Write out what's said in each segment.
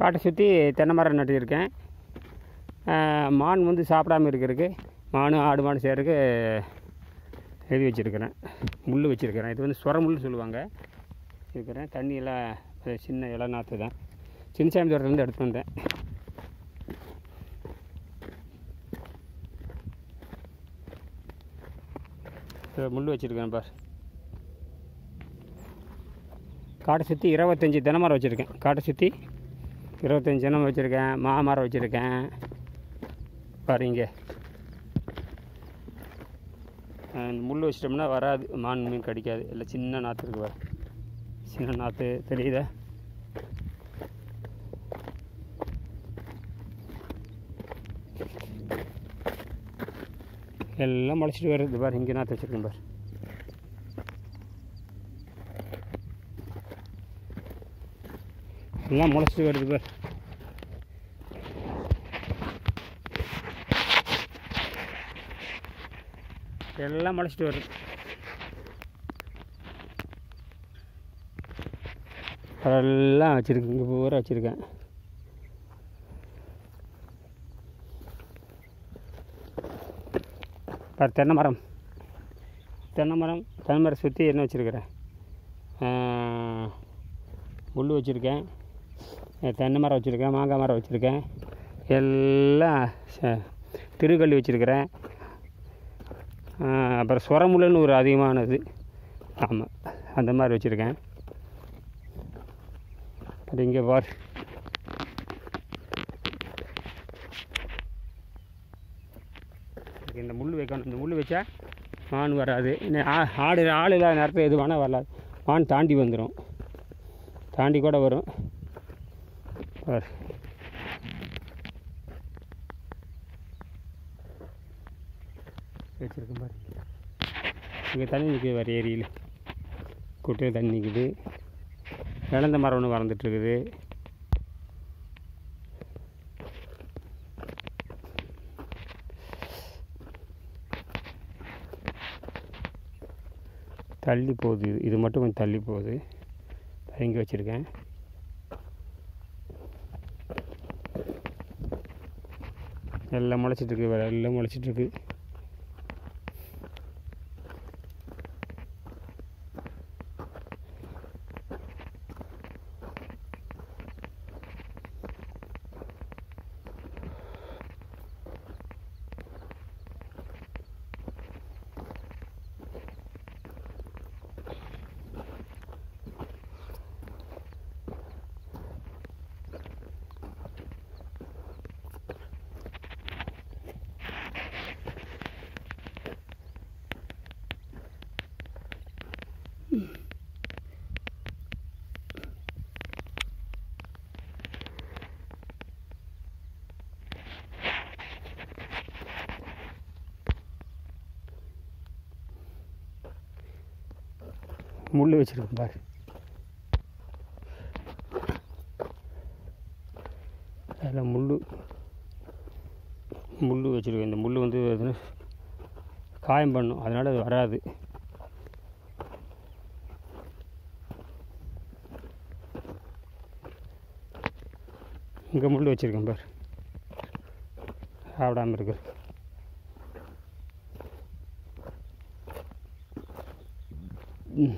காட்டை சுற்றி தென்னை மரம் நட்டிருக்கேன் ஆஹ், மான் வந்து சாப்பிடாம இருக்கிறதுக்கு மான் ஆடு மாடு செய்கிறதுக்கு எழுதி வச்சுருக்கிறேன் முள் வச்சுருக்கிறேன் இது வந்து சொர முள் சொல்லுவாங்க இருக்கிறேன் தண்ணியெல்லாம் அது சின்ன இலை நாற்று தான் சின்னசாமி தோட்டத்துலேருந்து எடுத்து வந்தேன் இது முள் வச்சுருக்கேன் பார் காட்டை சுற்றி இருபத்தஞ்சி தினமரம் வச்சுருக்கேன் காட்டை சுற்றி இருபத்தஞ்சி தினம் வச்சுருக்கேன் மாமரம் வச்சுருக்கேன் பாரு இங்கே அந்த முள் வச்சிட்டோம்னா வராது மான் மீன் கடிக்காது இல்லை சின்ன நாற்று இருக்கு பாரு சின்ன நாற்று தெரியுதா எல்லாம் முளைச்சிட்டு வருது பாரு இங்கே நாற்று வச்சுருக்கேன் பாரு எல்லாம் முளைச்சிட்டு வருது பாரு எல்லாம் முளைச்சிட்டு வருது அதெல்லாம் வச்சுருக்கேன் இங்கே பூரா வச்சுருக்கேன் பாரு தென்னை மரம் தென்னை மரம் தென்னை மரம் சுற்றி என்ன வச்சுருக்கிறேன் முள் வச்சுருக்கேன் தென்னை மரம் வச்சுருக்கேன் மாங்காய் மரம் வச்சுருக்கேன் எல்லாம் ச- திருக்கள்ளி வச்சுருக்கிறேன் அப்புறம் சொரமுள்ளுன்னு ஒரு அதிகமானது ஆமாம் அந்த மாதிரி வச்சுருக்கேன் அது இங்கே பார் இதுக்கு இந்த முள் வைக்கணும் இந்த முள் வச்சா மான் வராது இன்னும் ஆ- ஆடு ஆள் இல்லாத நேரத்தில் எது வேணால் வரலாது மான் தாண்டி வந்துடும் தாண்டி கூட வரும் பார் வச்சுருக்கேன் பாரு இங்கே தண்ணி நிற்குது வேறு ஏரியில் குட்டையில் தண்ணி நிற்குது இழந்த மரம் ஒன்று வளர்ந்துட்டுருக்குது தள்ளி போகுது இது இது மட்டும் கொஞ்சம் தள்ளி போகுது இங்கே வச்சுருக்கேன் எல்லாம் முளைச்சிட்ருக்கு வேறு எல்லாம் முளைச்சிட்ருக்கு முள் வச்சுருக்கேன் பாரு அதில் முள் முள் வச்சுருக்கேன் இந்த முள் வந்து எதுனா காயம் பண்ணும் அதனால் அது வராது இங்கே முள் வச்சுருக்கேன் பாரு சாப்பிடாம இருக்கு ம்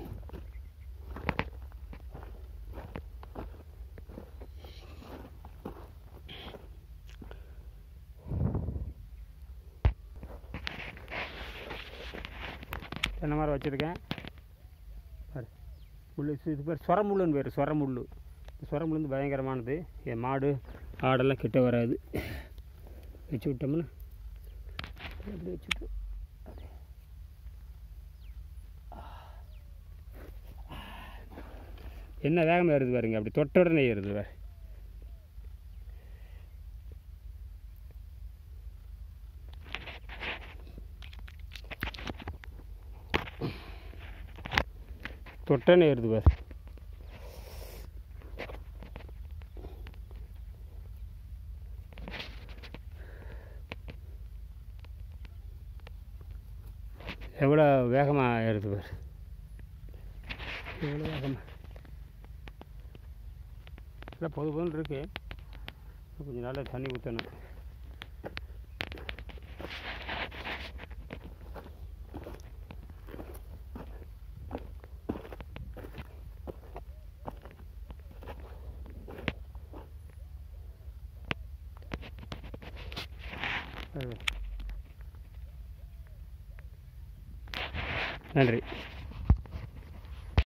தென்னை மரம் வச்சுருக்கேன் பாரு முள் இது பேர் சொரமுள்ளுன்னு பேர் சொரமுள் சொரமுள் வந்து பயங்கரமானது என் மாடு ஆடெல்லாம் கிட்ட வராது வச்சு விட்டோம்னா அப்படி வச்சுட்டு என்ன வேகமாக ஏறுது பாருங்க அப்படி தொட்ட உடனே ஏறுது வேறு தொட்டனே ஏறுது பாரு எவ்வளோ வேகமாக ஏறுது பாரு எவ்வளோ வேகமாக இல்லை பொது பொதுன்னு இருக்கு கொஞ்சம் நாளில் தண்ணி ஊற்றணும் நன்றி